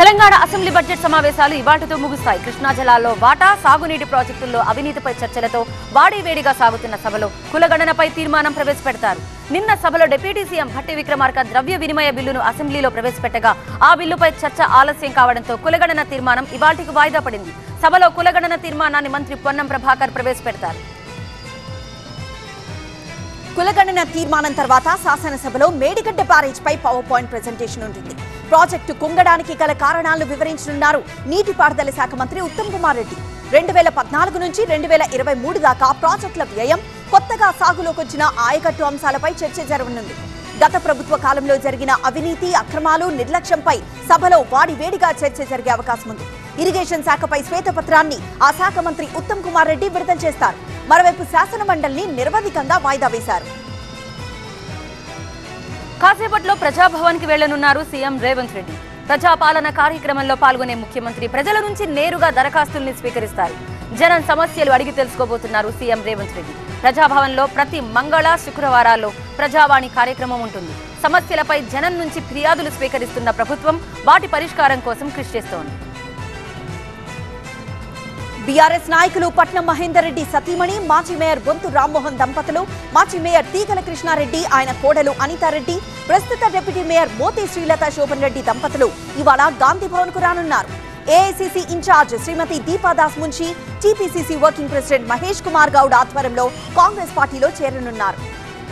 Telangana assembly budget సమావేశాలు ఇవాటితో ముగుస్తాయి కృష్ణా జలాల్లో వాటా సాగునీటి ప్రాజెక్టుల్లో అవినీతిపై చర్చలతో వాడివేడిగా సాగుతున్న సభలో కులగణనపై తీర్మానం ప్రవేశపెడతారు నిన్న సభలో డిప్యూటీ సీఎం భట్టి విక్రమార్క ద్రవ్య వినిమయ బిల్లును అసెంబ్లీలో ప్రవేశపెట్టగా ఆ బిల్లుపై చర్చ ఆలస్యం కావడంతో కులగణన తీర్మానం ఇవాటికి వాయిదా పడింది సభలో కులగణన తీర్మానాన్ని మంత్రి పొన్నం ప్రభాకర్ ప్రవేశపెడతారు కులగణన తీర్మానం తర్వాత శాసనసభలో మేడిగడ్డ బ్యారేజ్ పై పవర్ పాయింట్ ప్రెజెంటేషన్ ఉంటుంది ప్రాజెక్టు కుంగడానికి గల కారణాలను వివరించనున్నారు నీటిపారుదల శాఖ మంత్రి ఉత్తమ్ కుమార్ రెడ్డి రెండు వేల పద్నాలుగు నుంచి రెండు వేల ఇరవై మూడు దాకా ప్రాజెక్టుల వ్యయం కొత్తగా సాగులోకి వచ్చిన ఆయకట్టు అంశాలపై చర్చ జరగనుంది గత ప్రభుత్వ కాలంలో జరిగిన అవినీతి అక్రమాలు నిర్లక్ష్యంపై సభలో వాడి వేడిగా చర్చ జరిగే అవకాశం ఉంది ఇరిగేషన్ శాఖపై శ్వేతపత్రాన్ని ఆ శాఖ మంత్రి ఉత్తమ్ కుమార్ రెడ్డి విడుదల చేస్తారు మరోవైపు శాసన మండలిని నిరవధికంగా వాయిదా వేశారు కాసేపట్లో ప్రజాభవన్కి వెళ్లనున్నారు సీఎం రేవంత్ రెడ్డి ప్రజాపాలన కార్యక్రమంలో పాల్గొనే ముఖ్యమంత్రి ప్రజల నుంచి నేరుగా దరఖాస్తుల్ని స్వీకరిస్తారు జనం సమస్యలు అడిగి తెలుసుకోబోతున్నారు సీఎం రేవంత్ రెడ్డి ప్రజాభవన్లో ప్రతి మంగళ శుక్రవారాల్లో ప్రజావాణి కార్యక్రమం ఉంటుంది సమస్యలపై జనం నుంచి ఫిర్యాదులు స్వీకరిస్తున్న ప్రభుత్వం వాటి పరిష్కారం కోసం కృషి చేస్తోంది బీఆర్ఎస్ నాయకులు పట్నం మహేందర్ రెడ్డి సతీమణి మాజీ మేయర్ బొంతు రామ్మోహన్ దంపతులు మాజీ మేయర్ తీగల కృష్ణారెడ్డి ఆయన కోడలు అనితారెడ్డి ప్రస్తుత డిప్యూటీ మేయర్ మోతి శ్రీలత శోభన్ రెడ్డి దంపతులు ఇవాళ గాంధీ భవన్ కు రానున్నారు AICC incharge Srimathi Deepa Das Munshi TPCC working president Mahesh Kumar Goud ఆధ్వర్యంలో కాంగ్రెస్ పార్టీలో చేరనున్నారు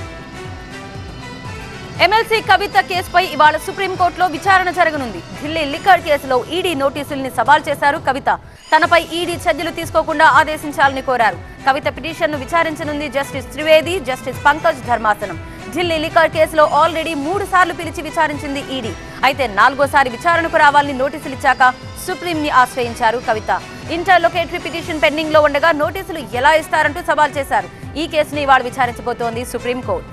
ఎమ్మెల్సీ కవిత కేసుపై ఇవాళ సుప్రీంకోర్టులో విచారణ జరగనుంది ఢిల్లీ లిక్కర్ కేసులో ఈడీ నోటీసుల్ని సవాల్ చేశారు కవిత తనపై ఈడీ చర్యలు తీసుకోకుండా ఆదేశించాలని కోరారు కవిత పిటిషన్ను విచారించనుంది జస్టిస్ త్రివేది జస్టిస్ పంకజ్ ధర్మాసనం ఢిల్లీ లిక్కర్ కేసులో ఆల్రెడీ మూడు సార్లు పిలిచి విచారించింది ఈడీ అయితే నాలుగోసారి విచారణకు రావాలని నోటీసులు ఇచ్చాక సుప్రీం ని ఆశ్రయించారు కవిత ఇంటర్లొకేటరీ పిటిషన్ పెండింగ్ లో ఉండగా నోటీసులు ఎలా ఇస్తారంటూ సవాల్ చేశారు ఈ కేసుని ఇవాళ విచారించబోతోంది సుప్రీంకోర్టు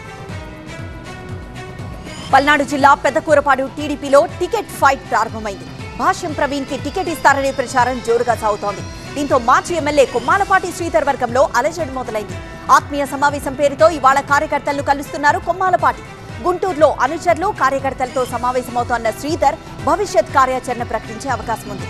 పల్నాడు జిల్లా పెద్దకూరపాడు టీడీపీలో టికెట్ ఫైట్ ప్రారంభమైంది భాష్యం ప్రవీణ్ కి టికెట్ ఇస్తారనే ప్రచారం జోరుగా సాగుతోంది దీంతో మాజీ ఎమ్మెల్యే కొమ్మాలపాటి శ్రీధర్ వర్గంలో అలజడి మొదలైంది ఆత్మీయ సమావేశం పేరుతో ఇవాళ కార్యకర్తలను కలుస్తున్నారు కొమ్మాలపాటి గుంటూరులో అనుచరులు కార్యకర్తలతో సమావేశమవుతోన్న శ్రీధర్ భవిష్యత్ కార్యాచరణ ప్రకటించే అవకాశం ఉంది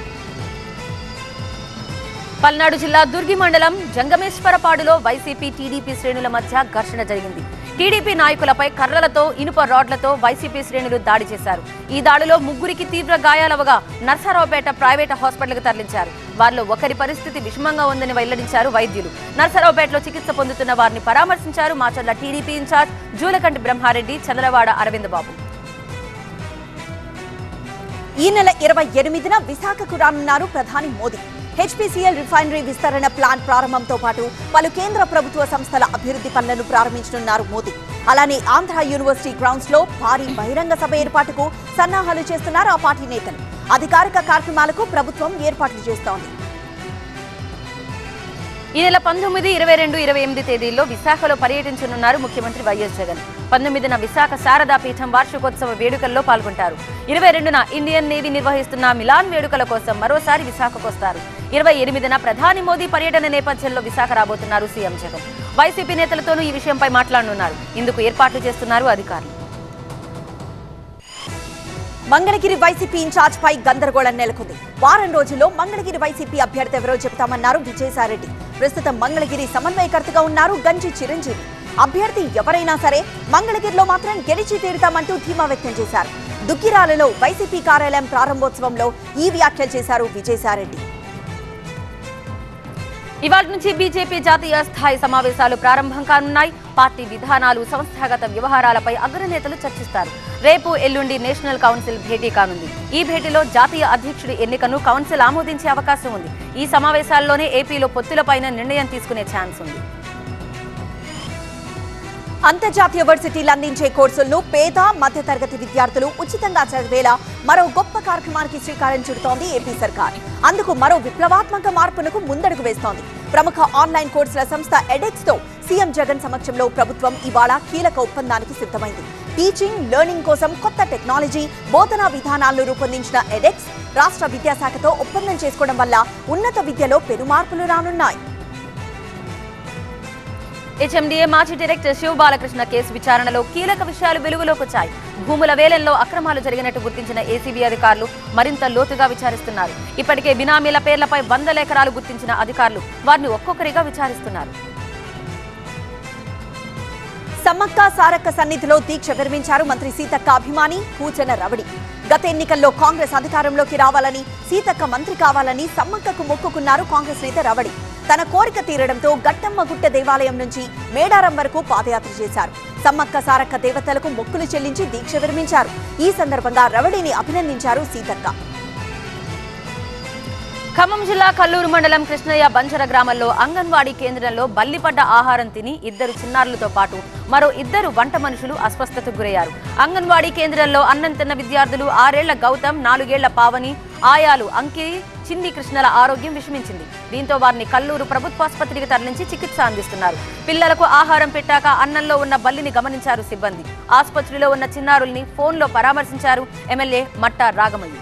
పల్నాడు జిల్లా దుర్గి మండలం జంగమేశ్వరపాడులో వైసీపీ టీడీపీ శ్రేణుల మధ్య ఘర్షణ జరిగింది టీడీపీ నాయకులపై కర్రలతో ఇనుప రాడ్లతో వైసీపీ శ్రేణులు దాడి చేశారు ఈ దాడిలో ముగ్గురికి తీవ్ర గాయాలవగా నర్సరావుపేట ప్రైవేట్ హాస్పిటల్కు తరలించారు వారిలో ఒకరి పరిస్థితి విషమంగా ఉందని వెల్లడించారు వైద్యులు నర్సరావుపేటలో చికిత్స పొందుతున్న వారిని పరామర్శించారు మాచర్ల టీడీపీ ఇన్ఛార్జ్ జూలకంటి బ్రహ్మారెడ్డి చంద్రవాడ అరవింద్ బాబు ఈ నెల ఇరవై ఎనిమిదిన విశాఖకు రానున్నారు ప్రధాని మోదీ హెచ్పీసీఎల్ రిఫైనరీ విస్తరణ ప్లాంట్ ప్రారంభంతో పాటు పలు కేంద్ర ప్రభుత్వ సంస్థల అభివృద్ధి పనులను ప్రారంభించనున్నారు మోదీ అలానే ఆంధ్ర యూనివర్సిటీ గ్రౌండ్స్ లో భారీ బహిరంగ సభ ఏర్పాటుకు సన్నాహాలు చేస్తున్నారు ఆ పార్టీ నేతలు అధికారిక కార్యక్రమాలకు ప్రభుత్వం ఏర్పాట్లు చేస్తోంది ఈ నెల పంతొమ్మిది ఇరవై రెండు ఇరవై ఎనిమిది తేదీల్లో విశాఖలో పర్యటించనున్నారు ముఖ్యమంత్రి వైఎస్ జగన్ పంతొమ్మిదిన విశాఖ శారదా పీఠం వార్షికోత్సవ వేడుకల్లో పాల్గొంటారు ఇరవై రెండున ఇండియన్ నేవీ నిర్వహిస్తున్న మిలాన్ వేడుకల కోసం మరోసారి విశాఖకు వస్తారు ఇరవై ఎనిమిదిన ప్రధాని మోదీ పర్యటన నేపథ్యంలో విశాఖ రాబోతున్నారు సీఎం జగన్ వైసీపీ నేతలతోనూ ఈ విషయంపై మాట్లాడనున్నారు ఇందుకు ఏర్పాట్లు చేస్తున్నారు అధికారులు మంగళగిరి వైసీపీ ఇన్ఛార్జ్ పై గందరగోళం నెలకొంది వారం రోజుల్లో మంగళగిరి వైసీపీ అభ్యర్థి ఎవరో చెబుతామన్నారు విజయసాయిరెడ్డి ప్రస్తుతం మంగళగిరి సమన్వయకర్తగా ఉన్నారు గంజి చిరంజీవి అభ్యర్థి ఎవరైనా సరే మంగళగిరిలో మాత్రం గెలిచి తీరుతామంటూ ధీమా వ్యక్తం చేశారు దుగ్గిరాలలో వైసీపీ కార్యాలయం ప్రారంభోత్సవంలో ఈ వ్యాఖ్యలు చేశారు విజయసాయిరెడ్డి ఇవాళ నుంచి బీజేపీ జాతీయ స్థాయి సమావేశాలు ప్రారంభం కానున్నాయి పార్టీ విధానాలు సంస్థాగత వ్యవహారాలపై అగ్రనేతలు చర్చిస్తారు రేపు ఎల్లుండి నేషనల్ కౌన్సిల్ భేటీ కానుంది ఈ భేటీలో జాతీయ అధ్యక్షుడి ఎన్నికను కౌన్సిల్ ఆమోదించే అవకాశం ఉంది ఈ సమావేశాల్లోనే ఏపీలో పొత్తులపైన నిర్ణయం తీసుకునే ఛాన్స్ ఉంది అంతర్జాతీయ వర్సిటీలు అందించే కోర్సులను పేద మధ్యతరగతి విద్యార్థులు ఉచితంగా చదివేలా మరో గొప్ప కార్యక్రమానికి శ్రీకారం చుడుతోంది ఏపీ సర్కార్ అందుకు మరో విప్లవాత్మక మార్పునకు ముందడుగు వేస్తోంది ప్రముఖ ఆన్లైన్ కోర్సుల సంస్థ ఎడెక్స్ తో సీఎం జగన్ సమక్షంలో ప్రభుత్వం ఇవాళ కీలక ఒప్పందానికి సిద్ధమైంది టీచింగ్ లెర్నింగ్ కోసం కొత్త టెక్నాలజీ బోధనా విధానాలను రూపొందించిన ఎడెక్స్ రాష్ట్ర విద్యాశాఖతో ఒప్పందం చేసుకోవడం వల్ల ఉన్నత విద్యలో పెను మార్పులు రానున్నాయి హెచ్ఎండిఏ మాజీ డైరెక్టర్ శివ బాలకృష్ణ కేసు విచారణలో కీలక విషయాలు వెలుగులోకి వచ్చాయి భూముల వేలంలో అక్రమాలు జరిగినట్టు గుర్తించిన ఏసీబీ అధికారులు మరింత లోతుగా విచారిస్తున్నారు ఇప్పటికే బినామీల పేర్లపై వందల ఎకరాలు గుర్తించిన అధికారులు వారిని ఒక్కొక్కరిగా విచారిస్తున్నారు సమ్మక్క సారక్క సన్నిధిలో దీక్ష విరమించారు మంత్రి సీతక్క అభిమాని పూజన రవడి గత ఎన్నికల్లో కాంగ్రెస్ అధికారంలోకి రావాలని సీతక్క మంత్రి కావాలని సమ్మక్కకు మొక్కుకున్నారు కాంగ్రెస్ నేత రవడి తన కోరిక తీరడంతో గట్టమ్మ గుట్ట దేవాలయం నుంచి మేడారం వరకు పాదయాత్ర చేశారు సమ్మక్క సారక్క దేవతలకు మొక్కులు చెల్లించి దీక్ష విరమించారు ఈ సందర్భంగా రవడిని అభినందించారు సీతక్క ఖమ్మం జిల్లా కల్లూరు మండలం కృష్ణయ్య బంజర గ్రామంలో అంగన్వాడీ కేంద్రంలో బల్లిపడ్డ ఆహారం తిని ఇద్దరు చిన్నారులతో పాటు మరో ఇద్దరు వంట మనుషులు అస్వస్థతకు గురయ్యారు అంగన్వాడీ కేంద్రంలో అన్నం తిన్న విద్యార్థులు ఆరేళ్ల గౌతమ్ నాలుగేళ్ల పావని ఆయాలు అంకి చిన్ని కృష్ణల ఆరోగ్యం విషమించింది దీంతో వారిని కల్లూరు ప్రభుత్వాసుపత్రికి తరలించి చికిత్స అందిస్తున్నారు పిల్లలకు ఆహారం పెట్టాక అన్నంలో ఉన్న బల్లిని గమనించారు సిబ్బంది ఆసుపత్రిలో ఉన్న చిన్నారుల్ని ఫోన్లో పరామర్శించారు ఎమ్మెల్యే మట్టా రాగమయ్య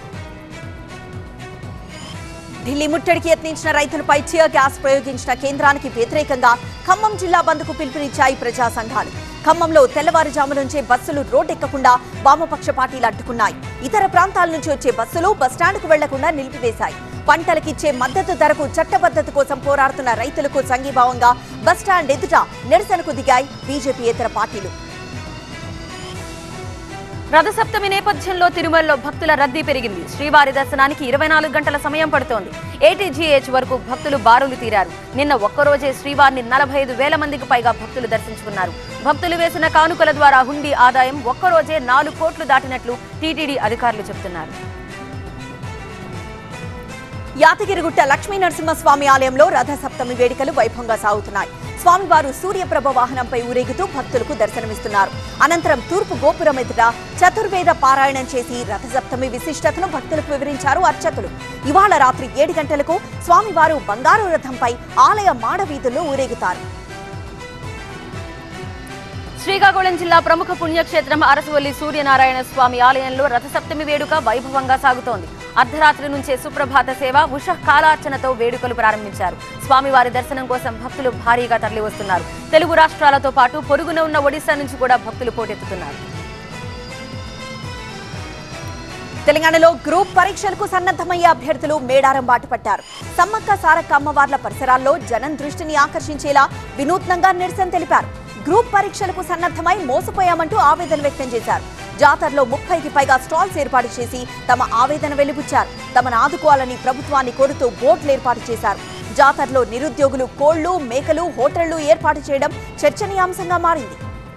ఢిల్లీ ముట్టడికి యత్నించిన రైతులపై టియర్ గ్యాస్ ప్రయోగించిన కేంద్రానికి వ్యతిరేకంగా ఖమ్మం జిల్లా బంద్కు పిలుపునిచ్చాయి ప్రజా సంఘాలు ఖమ్మంలో తెల్లవారుజాము నుంచే బస్సులు రోడ్డెక్కకుండా వామపక్ష పార్టీలు అడ్డుకున్నాయి ఇతర ప్రాంతాల నుంచి వచ్చే బస్సులు బస్టాండ్కు వెళ్లకుండా నిలిపివేశాయి పంటలకిచ్చే మద్దతు ధరకు చట్టబద్ధత కోసం పోరాడుతున్న రైతులకు సంఘీభావంగా బస్టాండ్ ఎదుట నిరసనకు దిగాయి బీజేపీయేతర పార్టీలు రథసప్తమి నేపథ్యంలో తిరుమలలో భక్తుల రద్దీ పెరిగింది శ్రీవారి దర్శనానికి ఇరవై నాలుగు గంటల సమయం పడుతోంది ఏటీజీహెచ్ వరకు భక్తులు బారులు తీరారు నిన్న ఒక్కరోజే శ్రీవారిని నలభై ఐదు వేల మందికి పైగా భక్తులు దర్శించుకున్నారు భక్తులు వేసిన కానుకల ద్వారా హుండీ ఆదాయం ఒక్కరోజే నాలుగు కోట్లు దాటినట్లు టీటీడీ అధికారులు చెబుతున్నారు యాదగిరిగుట్ట లక్ష్మీ నరసింహస్వామి ఆలయంలో రథ సప్తమి వేడుకలు వైభవంగా సాగుతున్నాయి స్వామివారు సూర్యప్రభ వాహనంపై ఊరేగుతూ భక్తులకు దర్శనమిస్తున్నారు అనంతరం తూర్పు గోపురం ఎదుట చతుర్వేద పారాయణం చేసి రథ సప్తమి విశిష్టతను భక్తులకు వివరించారు అర్చకులు ఇవాళ రాత్రి ఏడు గంటలకు స్వామివారు బంగారు రథంపై ఆలయ మాడవీధుల్లో ఊరేగుతారు శ్రీకాకుళం జిల్లా ప్రముఖ పుణ్యక్షేత్రం అరసవల్లి సూర్యనారాయణ స్వామి ఆలయంలో రథసప్తమి వేడుక వైభవంగా సాగుతోంది అర్ధరాత్రి నుంచే సుప్రభాత సేవ ఉష కాలార్చనతో వేడుకలు ప్రారంభించారు స్వామివారి దర్శనం కోసం భక్తులు భారీగా తరలివస్తున్నారు తెలుగు రాష్ట్రాలతో పాటు పొరుగున ఉన్న ఒడిశా నుంచి కూడా భక్తులు పోటెత్తుతున్నారు తెలంగాణలో గ్రూప్ పరీక్షలకు సన్నద్ధమయ్యే అభ్యర్థులు మేడారం బాట పట్టారు సమ్మక్క సారక్క అమ్మవార్ల పరిసరాల్లో జనం దృష్టిని ఆకర్షించేలా వినూత్నంగా నిరసన తెలిపారు గ్రూప్ పరీక్షలకు సన్నద్ధమై మోసపోయామంటూ ఆవేదన వ్యక్తం చేశారు జాతరలో ముప్పైకి పైగా స్టాల్స్ ఏర్పాటు చేసి తమ ఆవేదన వెలిబుచ్చారు తమను ఆదుకోవాలని ప్రభుత్వాన్ని కోరుతూ బోర్డులు ఏర్పాటు చేశారు జాతరలో నిరుద్యోగులు కోళ్లు మేకలు హోటళ్లు ఏర్పాటు చేయడం చర్చనీయాంశంగా మారింది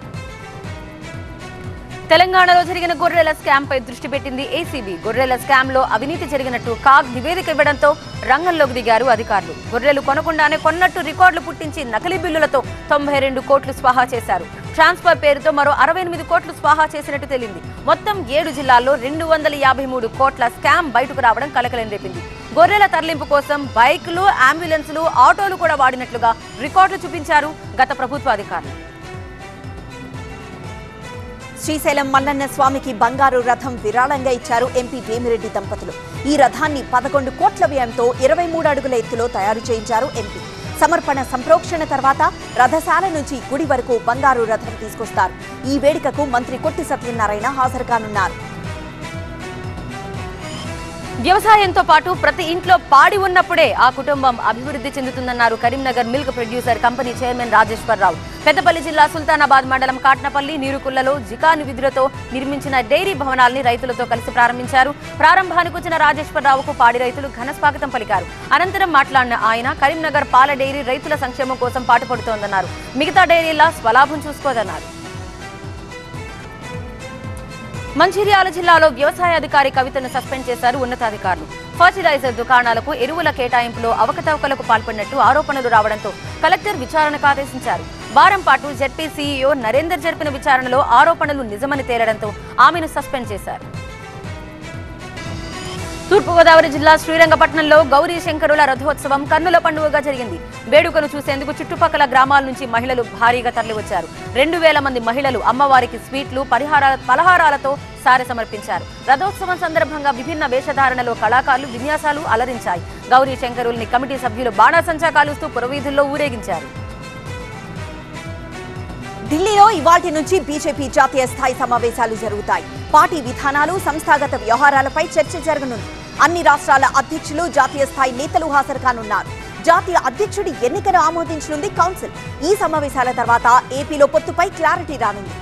తెలంగాణలో జరిగిన గొర్రెల స్కామ్ పై దృష్టి పెట్టింది ఏసీబీ గొర్రెల స్కామ్ లో అవినీతి జరిగినట్టు కాగ్ నివేదిక ఇవ్వడంతో రంగంలోకి దిగారు అధికారులు గొర్రెలు కొనకుండానే కొన్నట్టు రికార్డులు పుట్టించి నకిలీ బిల్లులతో తొంభై రెండు కోట్లు స్వాహా చేశారు ట్రాన్స్ఫర్ పేరుతో మరో అరవై ఎనిమిది కోట్లు స్వాహా చేసినట్టు తేలింది మొత్తం ఏడు జిల్లాల్లో రెండు వందల యాభై మూడు కోట్ల స్కామ్ బయటకు రావడం కలకలం రేపింది గొర్రెల తరలింపు కోసం బైకులు అంబులెన్సులు ఆటోలు కూడా వాడినట్లుగా రికార్డులు చూపించారు గత ప్రభుత్వ అధికారులు శ్రీశైలం మల్లన్న స్వామికి బంగారు రథం విరాళంగా ఇచ్చారు ఎంపీ వేమిరెడ్డి దంపతులు ఈ రథాన్ని పదకొండు కోట్ల వ్యయంతో ఇరవై మూడు అడుగుల ఎత్తులో తయారు చేయించారు ఎంపీ సమర్పణ సంప్రోక్షణ తర్వాత రథశాల నుంచి గుడి వరకు బంగారు రథం తీసుకొస్తారు ఈ వేడుకకు మంత్రి కొట్టి సత్యనారాయణ హాజరు కానున్నారు వ్యవసాయంతో పాటు ప్రతి ఇంట్లో పాడి ఉన్నప్పుడే ఆ కుటుంబం అభివృద్ధి చెందుతుందన్నారు Karimnagar milk producer company chairman Rajeshwara Rao Peddapalli జిల్లా సుల్తానాబాద్ మండలం కాట్నపల్లి నీరుకుల్లలో జికా నిధులతో నిర్మించిన డైరీ భవనాల్ని రైతులతో కలిసి ప్రారంభించారు ప్రారంభానికి వచ్చిన రాజేశ్వరరావుకు పాడి రైతులు ఘన స్వాగతం పలికారు అనంతరం మాట్లాడిన ఆయన కరీంనగర్ పాల డైరీ రైతుల సంక్షేమం కోసం పాటుపడుతోందన్నారు మిగతా డైరీలా స్వలాభం చూసుకోదన్నారు మంచిర్యాల జిల్లాలో వ్యవసాయ అధికారి కవితను సస్పెండ్ చేశారు ఉన్నతాధికారులు ఫర్టిలైజర్ దుకాణాలకు ఎరువుల కేటాయింపులో అవకతవకలకు పాల్పడినట్టు ఆరోపణలు రావడంతో కలెక్టర్ విచారణకు ఆదేశించారు వారం పాటు జెడ్పీ సీఈఓ నరేందర్ జరిపిన విచారణలో ఆరోపణలు నిజమని తేలడంతో ఆమెను సస్పెండ్ చేశారు తూర్పుగోదావరి జిల్లా శ్రీరంగపట్నంలో గౌరీ శంకరుల రథోత్సవం కన్నుల పండుగగా జరిగింది వేడుకను చూసేందుకు చుట్టుపక్కల గ్రామాల నుంచి మహిళలు భారీగా తరలివచ్చారు రెండు వేల మంది మహిళలు అమ్మవారికి స్వీట్లు పరిహారాల పలహారాలతో సారె సమర్పించారు రథోత్సవం సందర్భంగా విభిన్న వేషధారణలో కళాకారులు విన్యాసాలు అలరించాయి గౌరీ శంకరుల్ని కమిటీ సభ్యులు బాణాసంచా కాలుస్తూ పురవీధుల్లో ఊరేగించారు ఢిల్లీలో ఇవాల్టి నుంచి బీజేపీ జాతీయ స్థాయి సమావేశాలు జరుగుతాయి పార్టీ విధానాలు సంస్థాగత వ్యవహారాలపై చర్చ జరగనుంది అన్ని రాష్ట్రాల అధ్యక్షులు జాతీయ స్థాయి నేతలు హాజరు కానున్నారు జాతీయ అధ్యక్షుడి ఎన్నికను ఆమోదించనుంది కౌన్సిల్ ఈ సమావేశాల తర్వాత ఏపీలో పొత్తుపై క్లారిటీ రానుంది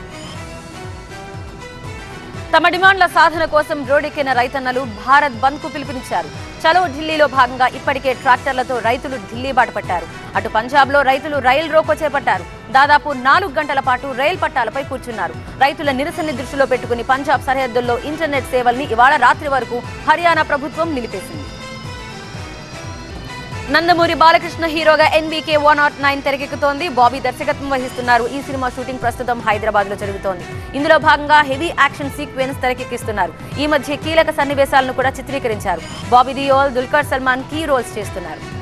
తమ డిమాండ్ల సాధన కోసం రోడ్డెక్కిన రైతన్నలు భారత్ బంద్ కు పిలుపునిచ్చారు చలో ఢిల్లీలో భాగంగా ఇప్పటికే ట్రాక్టర్లతో రైతులు ఢిల్లీ బాట పట్టారు అటు పంజాబ్ లో రైతులు రైలు రోకో చేపట్టారు దాదాపు నాలుగు గంటల పాటు రైలు పట్టాలపై కూర్చున్నారు రైతుల నిరసనని దృష్టిలో పెట్టుకుని పంజాబ్ సరిహద్దుల్లో ఇంటర్నెట్ సేవల్ని ఇవాళ రాత్రి వరకు హర్యానా ప్రభుత్వం నిలిపేసింది నందమూరి బాలకృష్ణ హీరోగా ఎన్బీకే వన్ నాట్ నైన్ తెరకెక్కుతోంది బాబీ దర్శకత్వం వహిస్తున్నారు ఈ సినిమా షూటింగ్ ప్రస్తుతం హైదరాబాద్ లో జరుగుతోంది ఇందులో భాగంగా హెవీ యాక్షన్ సీక్వెన్స్ తెరకెక్కిస్తున్నారు ఈ మధ్య కీలక సన్నివేశాలను కూడా చిత్రీకరించారు బాబీ డియోల్ దుల్కర్ సల్మాన్ కీ రోల్స్ చేస్తున్నారు